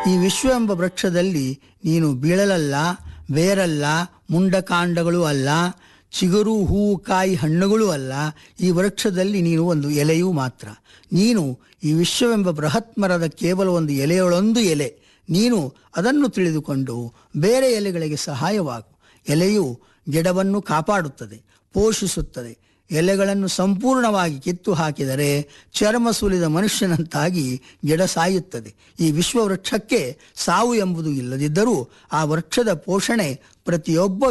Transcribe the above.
ಈ ವಿಶ್ವ ಎಂಬ ವೃಕ್ಷದಲ್ಲಿ ನೀನು ಬೀಳಲಲ್ಲ ಬೇರಲ್ಲ ಮುಂಡಕಾಂಡಗಳು ಅಲ್ಲ ಚಿಗುರು ಹೂವು ಕಾಯಿ ಹಣ್ಣುಗಳು ಅಲ್ಲ ಈ ವೃಕ್ಷದಲ್ಲಿ ನೀನು ಒಂದು ಎಲೆಯೂ ಮಾತ್ರ ನೀನು ಈ ವಿಶ್ವವೆಂಬ ಬೃಹತ್ ಮರದ ಕೇವಲ ಒಂದು ಎಲೆಯೊಳೊಂದು ಎಲೆ ನೀನು ಅದನ್ನು ತಿಳಿದುಕೊಂಡು ಬೇರೆ ಎಲೆಗಳಿಗೆ ಸಹಾಯವಾಗು ಎಲೆಯು ಗಿಡವನ್ನು ಕಾಪಾಡುತ್ತದೆ ಪೋಷಿಸುತ್ತದೆ ಎಲೆಗಳನ್ನು ಸಂಪೂರ್ಣವಾಗಿ ಕಿತ್ತು ಹಾಕಿದರೆ ಚರ್ಮ ಸುಲಿದ ಮನುಷ್ಯನಂತಾಗಿ ಗಿಡ ಸಾಯುತ್ತದೆ ಈ ವಿಶ್ವ ವೃಕ್ಷಕ್ಕೆ ಸಾವು ಎಂಬುದು ಇಲ್ಲದಿದ್ದರೂ ಆ ವೃಕ್ಷದ ಪೋಷಣೆ ಪ್ರತಿಯೊಬ್ಬ